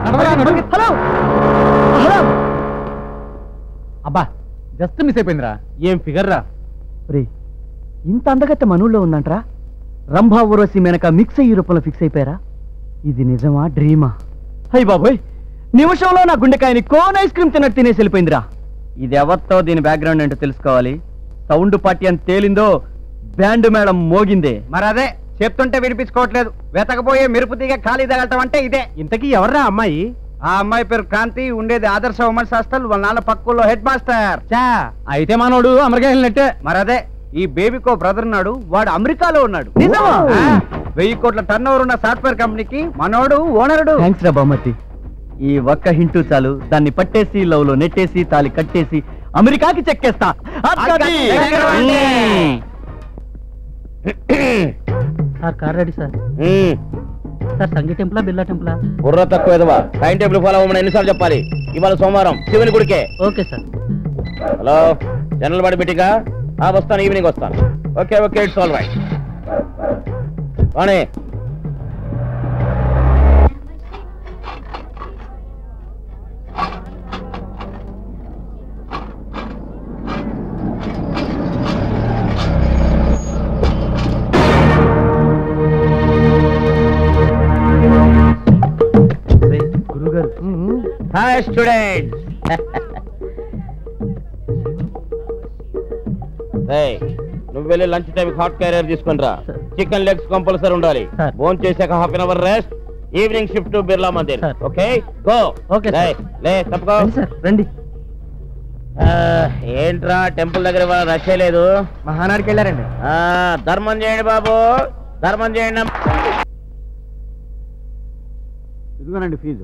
Hello hello అబ్బా just miss అయిపోయిందిరా ఏం ఫిగర్ రా రే ఇంత అందగత్త మనూళ్ళో ఉందంట్రా రంభా ఊర్వశి మెనక మిక్స్ అయ్యి రూపంలో ఫిక్స్ అయిపోయారా ఇది నిజమా డ్రీమా అయ్యి బాబోయ్ నిమిషంలో నా గుండెకాయని కోన్ ఐస్ క్రీమ్ తిన్నట్టు తినేసి వెళ్ళిపోయిందిరా ఇది ఎవరితో దీని బ్యాక్గ్రౌండ్ ఏంటో తెలుసుకోవాలి సౌండ్ పార్టీ అని తేలిందో బ్యాండ్ మేడం మోగిందే మరి అదే చెప్తుంటే వినిపించుకోవట్లేదు వెతకపోయే మెరుపు తీగ ఖాళీ తగలటం అంటే ఇదే ఇంతకీ ఎవర్రా అమ్మాయి ఆ అమ్మాయి పేరు క్రాంతి ఉండేది ఆదర్శ ఉమెన్స్ హాస్టల్ వాళ్ళ నాన్న పక్కల్లో హెడ్ మాస్టర్ చా అయితే మనోడు అమెరికా వెళ్ళినట్టే మరి అదే ఈ బేబీకో బ్రదర్ ఉన్నాడు వాడు అమెరికాలో ఉన్నాడు నిజమా? ఆ, వెయ్యి కోట్ల టర్న్ ఓవర్ ఉన్న సాఫ్ట్వేర్ కంపెనీకి మనోడు ఓనరుడు థ్యాంక్స్ రా బామ్మతి ఈ ఒక్క హింటూ చాలు దాన్ని పట్టేసి లవ్ లో నెట్టేసి తాలి కట్టేసి అమెరికాకి చెక్కేస్తా అక్కడి. ఎగరవండి. Sir car ready sir sir Sanghi టెంపులా బిర్లా టెంపులా బుర్ర తక్కువ ఎదవా టైం టేబుల్ ఫాలో అవ్వమని ఎన్నిసార్లు చెప్పాలి ఇవాళ సోమవారం శివుని గుడికే ఓకే సార్ హలో జనరల్ బడి బిట్టిగా ఆ వస్తాను ఈవినింగ్ వస్తాను okay okay it's all right కానీ గురువు గారు హాయ్ స్టూడెంట్ నువ్వు వెళ్ళి లంచ్ టైం హాట్ క్యారియర్ తీసుకుని రా Sir. చికెన్ లెగ్స్ కంపల్సరీ ఉండాలి Sir. భోజనం చేశాక half an hour rest evening shift to Birla Mandir Sir. Okay go Okay, sir. లే తప్పుకో రండి సార్ రండి ఆ, ఏంట్రా టెంపుల్ దగ్గర ఇవాళ రష్ లేదు మహానాడికి వెళ్ళారండి ఆ, ధర్మం చేయండి బాబు ధర్మం చేయండి ఇదిగోనండి ఫీజు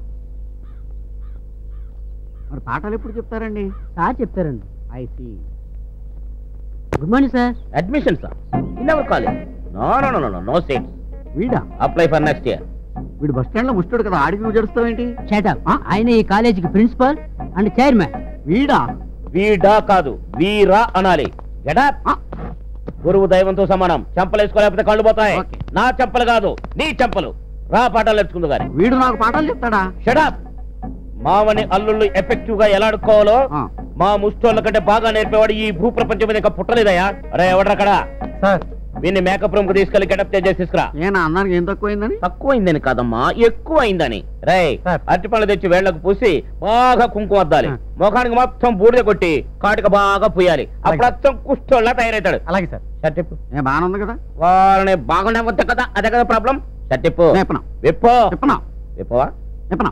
మరి పాఠాలు ఎప్పుడు చెప్తారండి సార్ చెప్తారండి I see good morning sir admission sir in our college no no no no no seats వీడా అప్లై ఫర్ నెక్స్ట్ ఇయర్ వీడు బస్ స్టాండ్ లో ముస్తాడు కదా ఆడికి నువ్వు జడుస్తావేంటి చేటప్ ఆయన ఈ కాలేజీకి ప్రిన్సిపల్ అండ్ చైర్మన్ వీడా వీడా కాదు వీరా అనాలి గెటప్ గురువు దైవంతో సమానం చెంపలు వేసుకోలేకపోతే కళ్ళు పోతాయి Okay. నా చెంపలు కాదు నీ చెంపలు రా పాఠాలు నేర్చుకుందు గాని వీడు నాకు పాఠాలు చెప్తాడా షడప్ మావని అల్లుళ్ళు ఎఫెక్టివ్ గా ఎలా ఆడుకోవాలో ఆ. మా ముష్టోళ్ళ కంటే బాగా నేర్పేవాడు ఈ భూ ప్రపంచం మీద ఇంకా పుట్టలేదయ్యా అరే ఎవడ్రక్కడ సార్ వీన్ని మేకప్ రూమ్ కు తీసుకెళ్లి గెటప్ చేసి తీసుకురా ఏనా అన్నానికి ఏం తక్కువైందని తక్కువైందని కాదమ్మా ఎక్కువ అయిందని రై సార్. అరటిపళ్ళు తెచ్చి వేళ్లకు పూసి బాగా కుంకుమ అద్దాలి ఆ. ముఖానికి మొత్తం బూడిద కొట్టి కాటిక బాగా పూయాలి అప్పుడు అచ్చం కుష్టోళ్ళ తయారవుతాడు అలాగే సార్ షర్టిప్పు ఏ బాగానే ఉంది కదా వాళ్ళని బాగుండవద్దు కదా అదే కదా ప్రాబ్లం షర్టిప్పు చెప్పనా విప్పో చెప్పనా విప్పవా చెప్పనా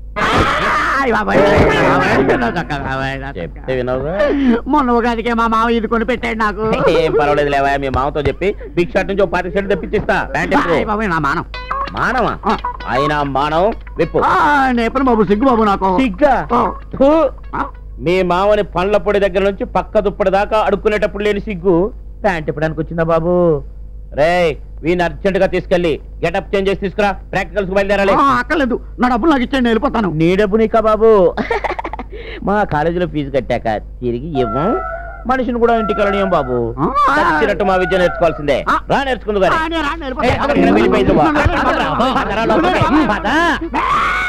చెప్తే వినవుగా మొన్న ఉగాదికే మా మామ ఇది కొని పెట్టాడు నాకు ఏం పర్వాలేదు లేవా మీ మామతో చెప్పి బిగ్ షర్ట్ నుంచి ఒక పాతి షర్ట్ తెప్పించిస్తా ప్యాంట్ విప్పు. ఆయ్ బాబాయ్ నా మానం మానవా ఆ. అయినా మానవం విప్పు ఆ, నేపను బాబు సిగ్గు బాబు నాకు సిగ్గా ఆ. థూ. ఆ, మీ మామని పండ్ల పొడి దగ్గర నుంచి పక్క దుప్పటి దాకా అడుక్కునేటప్పుడు లేని సిగ్గు ప్యాంట్ ఇప్పడానికి వచ్చిందా బాబు రే వీని అర్జెంట్ గా తీసుకెళ్ళి గెటప్ చేంజ్ చేసి తీసుకురా ప్రాక్టికల్స్ బయలుదేరాలి ఆ, అక్కర్లేదు నా డబ్బులు నాకు ఇచ్చేయండి నేను వెళ్ళిపోతాను నీ డబ్బు నీకా బాబు మా కాలేజీలో ఫీజు కట్టాక తిరిగి ఇవ్వం మనిషిని కూడా ఇంటికి వెళ్ళనియం బాబు ఆ. చచ్చినట్టు మా విద్య నేర్చుకోవాల్సిందే ఆ. రా నేర్చుకుందు ఆ, గాని నేను రాను, ఏ, వెళ్ళిపోతాను. అక్కడికి వెళ్ళిపోయింది బా. వెళ్ళిపోతాను. పద, పద, పద, పద, పద, పద.